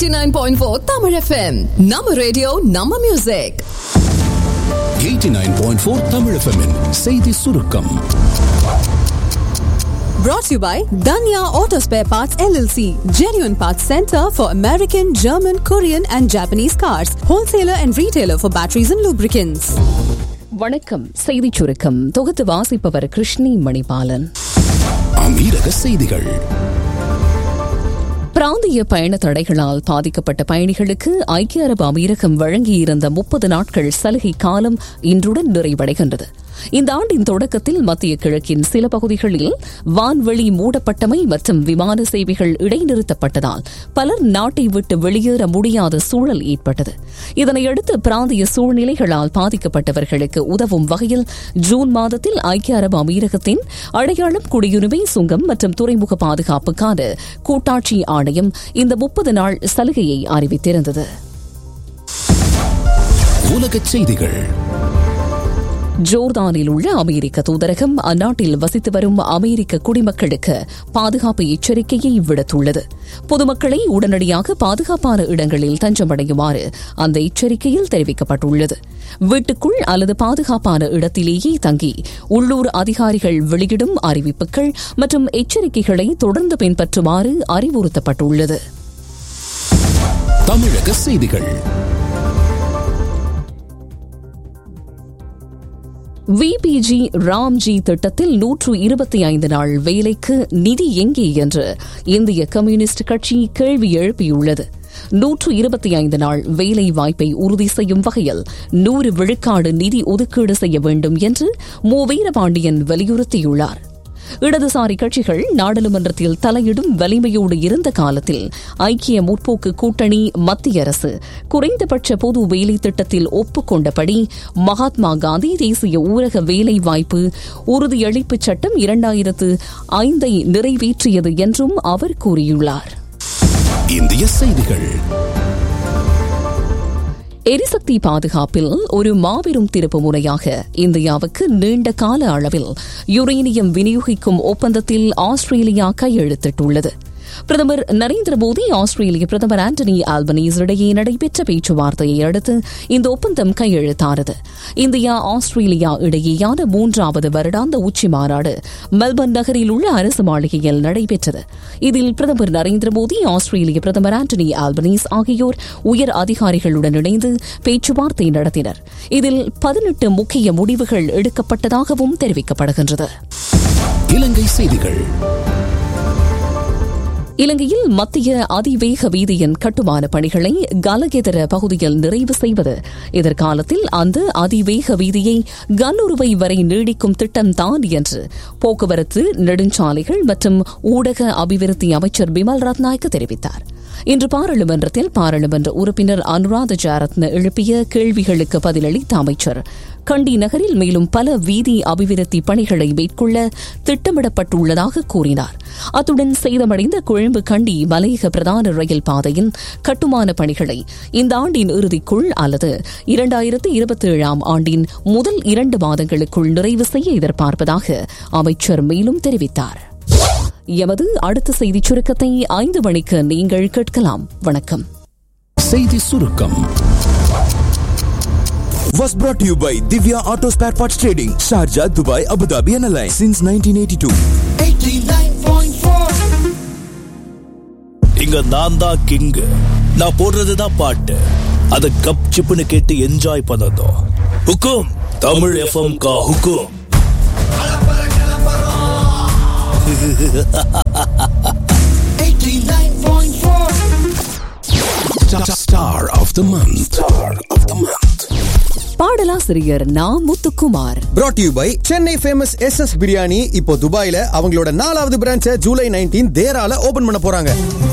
89.4 Tamil FM. நம்ம radio நம்ம music 89.4 தமிழ் FM -இன் செய்தி சுருக்கம் brought to you by Danya Auto Spare Parts LLC, genuine parts center for American, German, Korean and Japanese cars, wholesaler and retailer for batteries and lubricants. வணக்கம் செய்திச் சுருக்கம் தொகுத்து வாசிப்பவர் கிருஷ்ணி மணிபாலன் அமீரக செய்திகள் பிராந்திய பயண தடைகளால் பாதிக்கப்பட்ட பயணிகளுக்கு ஐக்கிய அரபு அமீரகம் வழங்கியிருந்த முப்பது நாட்கள் சலுகை காலம் இன்றுடன் நிறைவடைகின்றது இந்த ஆண்டின் தொடக்கத்தில் மத்திய கிழக்கின் சில பகுதிகளில் வான்வெளி மூடப்பட்டமை மற்றும் விமான சேவைகள் இடைநிறுத்தப்பட்டதால் பலர் நாட்டை விட்டு வெளியேற முடியாத சூழல் ஏற்பட்டது இதனையடுத்து பிராந்திய சூழ்நிலைகளால் பாதிக்கப்பட்டவர்களுக்கு உதவும் வகையில் ஜூன் மாதத்தில் ஐக்கிய அரபு அமீரகத்தின் அடையாளம் குடியுரிமை சுங்கம் மற்றும் துறைமுக பாதுகாப்புக்கான கூட்டாட்சி ஆணையம் இந்த முப்பது நாள் சலுகையை அறிவித்திருந்தது உலகச் செய்திகள் ஜோர்தானில் உள்ள அமெரிக்க தூதரகம் அந்நாட்டில் வசித்து வரும் அமெரிக்க குடிமக்களுக்கு பாதுகாப்பு எச்சரிக்கையை விடுத்துள்ளது பொதுமக்களை உடனடியாக பாதுகாப்பான இடங்களில் தஞ்சமடையுமாறு அந்த எச்சரிக்கையில் தெரிவிக்கப்பட்டுள்ளது வீட்டுக்குள் அல்லது பாதுகாப்பான இடத்திலேயே தங்கி உள்ளூர் அதிகாரிகள் வெளியிடும் அறிவிப்புகள் மற்றும் எச்சரிக்கைகளை தொடர்ந்து பின்பற்றுமாறு அறிவுறுத்தப்பட்டுள்ளது தமிழக செய்திகள் விபிஜி ராம்ஜி திட்டத்தில் நூற்று இருபத்தி ஐந்து நாள் வேலைக்கு நிதி எங்கே என்று இந்திய கம்யூனிஸ்ட் கட்சி கேள்வி எழுப்பியுள்ளது நூற்று இருபத்தி ஐந்து நாள் வேலை வாய்ப்பை உறுதி செய்யும் வகையில் நூறு விழுக்காடு நிதி ஒதுக்கீடு செய்ய வேண்டும் என்று மு வீரபாண்டியன் வலியுறுத்தியுள்ளார் இடதுசாரி கட்சிகள் நாடாளுமன்றத்தில் தலையிடும் வலிமையோடு இருந்த காலத்தில் ஐக்கிய முற்போக்கு கூட்டணி மத்திய அரசு குறைந்தபட்ச பொது வேலை திட்டத்தில் ஒப்புக்கொண்டபடி மகாத்மா காந்தி தேசிய ஊரக வேலை வாய்ப்பு உறுதியளிப்பு சட்டம் இரண்டாயிரத்து ஐந்தை நிறைவேற்றியது என்றும் அவர் கூறியுள்ளார் இந்திய செய்திகள் எரிசக்தி பாதுகாப்பில் ஒரு மாபெரும் திருப்பு முனையாக இந்தியாவுக்கு நீண்ட கால அளவில் யுரேனியம் விநியோகிக்கும் ஒப்பந்தத்தில் ஆஸ்திரேலியா கையெழுத்திட்டுள்ளது பிரதமர் நரேந்திர மோடி ஆஸ்திரேலிய பிரதமர் ஆண்டனி ஆல்பனீஸ் இடையே நடைபெற்ற பேச்சுவார்த்தையை அடுத்து இந்த ஒப்பந்தம் கையெழுத்தானது இந்தியா ஆஸ்திரேலியா இடையேயான மூன்றாவது வருடாந்த உச்சி மாநாடு மெல்பர்ன் நகரில் உள்ள அரசு மாளிகையில் நடைபெற்றது இதில் பிரதமர் நரேந்திர மோடி ஆஸ்திரேலிய பிரதமர் ஆண்டனி ஆல்பனீஸ் ஆகியோர் உயர் அதிகாரிகளுடன் இணைந்து பேச்சுவார்த்தை நடத்தினர் இதில் பதினெட்டு முக்கிய முடிவுகள் எடுக்கப்பட்டதாகவும் தெரிவிக்கப்படுகின்றது இலங்கை செய்திகள் இலங்கையில் மத்திய அதிவேக வீதியின் கட்டுமான பணிகளை கலகெதர பகுதியில் நிறைவு செய்வது எதிர்காலத்தில் அந்த அதிவேக வீதியை கன்னுருவை வரை நீடிக்கும் திட்டம்தான் என்று போக்குவரத்து நெடுஞ்சாலைகள் மற்றும் ஊடக அபிவிருத்தி அமைச்சர் பிமல் ரத்நாயக்க தெரிவித்தார் இன்று பாராளுமன்றத்தில் பாராளுமன்ற உறுப்பினர் அனுராத ஜாரத்ன எழுப்பிய கேள்விகளுக்கு பதிலளித்த அமைச்சர் கண்டி நகரில் மேலும் பல வீதி அபிவிருத்தி பணிகளை மேற்கொள்ள திட்டமிடப்பட்டுள்ளதாக கூறினார் அத்துடன் சேதமடைந்த கொழும்பு கண்டி மலையக பிரதான ரயில் பாதையின் கட்டுமான பணிகளை இந்த ஆண்டின் இறுதிக்குள் அல்லது இரண்டாயிரத்து இருபத்தி ஏழாம் ஆண்டின் முதல் இரண்டு மாதங்களுக்குள் நிறைவு செய்ய எதிர்பார்ப்பதாக அமைச்சர் மேலும் தெரிவித்தார் எமது அடுத்த செய்திச் சுருக்கத்தை ஐந்து மணிக்கு நீங்கள் கேட்கலாம் வணக்கம் செய்தி சுருக்கம் was brought to you by Divya Auto Spare Parts Trading, Sharjah, Dubai, Abu Dhabi and Alliance since 1982. இங்க நான் தான் கிங் நான் போடுறதுதான் பாட்டு அத கப் சிப்புன்னு கேட்டு என்ஜாய் பண்ணதும் ஹுக்கும் தமிழ் எஃப்எம் கா ஹுக்கும் Star of the month. Star of the month. பாடலாசிரியர் Na Muthukumar brought to you by Chennai famous S S biryani இப்போ துபாயில அவங்களோட நாலாவது பிரான்ச்சை ஜூலை நைன்டீன் தேரால ஓபன் பண்ண போறாங்க